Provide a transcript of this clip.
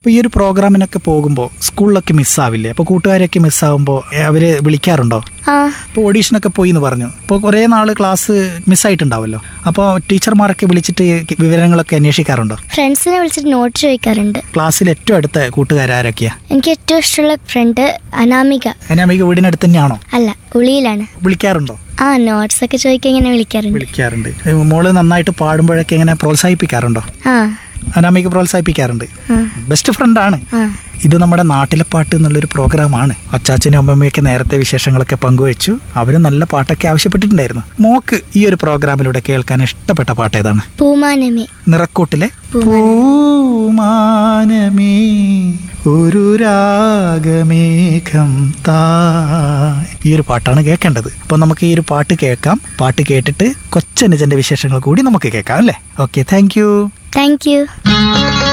അപ്പോൾ ഈ ഒരു പ്രോഗ്രാമിനൊക്കെ പോകുമ്പോൾ സ്കൂളിലൊക്കെ മിസ്സാവില്ലേ അപ്പോൾ കൂട്ടുകാരെയൊക്കെ മിസ്സാവുമ്പോൾ അവർ വിളിക്കാറുണ്ടോ ആ ഇപ്പോൾ ഓഡീഷനൊക്കെ പോയി എന്ന് പറഞ്ഞു ഇപ്പോൾ കുറേ നാൾ ക്ലാസ് മിസ്സായിട്ടുണ്ടാവല്ലോ അപ്പോൾ ടീച്ചർമാരൊക്കെ വിളിച്ചിട്ട് വിവരങ്ങളൊക്കെ അന്വേഷിക്കാറുണ്ടോ ഫ്രണ്ട്സിനെ വിളിച്ചിട്ട് നോട്ട് ചോദിക്കാറുണ്ട് ക്ലാസ്സിൽ ഏറ്റവും അടുത്ത കൂട്ടുകാരാരൊക്കെയാ എനിക്ക് ഏറ്റവും ഇഷ്ടമുള്ള ഫ്രണ്ട് അനാമിക അനാമിക വീടിനടുത്ത് തന്നെയാണോ അല്ല ഉളിയിലാണ് വിളിക്കാറുണ്ടോ ആ നോട്ട്സ് ഒക്കെ ചോദിക്കാൻ ഇങ്ങനെ വിളിക്കാറുണ്ട് വിളിക്കാറുണ്ട് ഏ, മോള് നന്നായിട്ട് പാടുമ്പോഴൊക്കെ ഇങ്ങനെ പ്രോത്സാഹിപ്പിക്കാറുണ്ടോ ആ അനാമിക പ്രോത്സാഹിപ്പിക്കാറുണ്ട് ആ ബെസ്റ്റ് ഫ്രണ്ടാണ് ആ ഇത് നമ്മുടെ നാട്ടിലെ പാട്ട് എന്നുള്ളൊരു പ്രോഗ്രാമാണ് അച്ചാച്ചനും അമ്മമ്മയൊക്കെ നേരത്തെ വിശേഷങ്ങളൊക്കെ പങ്കുവച്ചു അവരും നല്ല പാട്ടൊക്കെ ആവശ്യപ്പെട്ടിട്ടുണ്ടായിരുന്നു മോക്ക് ഈ ഒരു പ്രോഗ്രാമിലൂടെ കേൾക്കാൻ ഇഷ്ടപ്പെട്ട പാട്ട് ഏതാണ് പൂമാനമേ നിറക്കൂട്ടിലെ പൂമാനം. പൂമാനമേ ഒരു രാഗമേഘം താ ഈ ഒരു പാട്ടാണ് കേൾക്കേണ്ടത് അപ്പൊ നമുക്ക് ഈ ഒരു പാട്ട് കേൾക്കാം പാട്ട് കേട്ടിട്ട് കൊച്ചനുജന്റെ വിശേഷങ്ങൾ കൂടി നമുക്ക് കേൾക്കാം അല്ലേ okay thank you thank U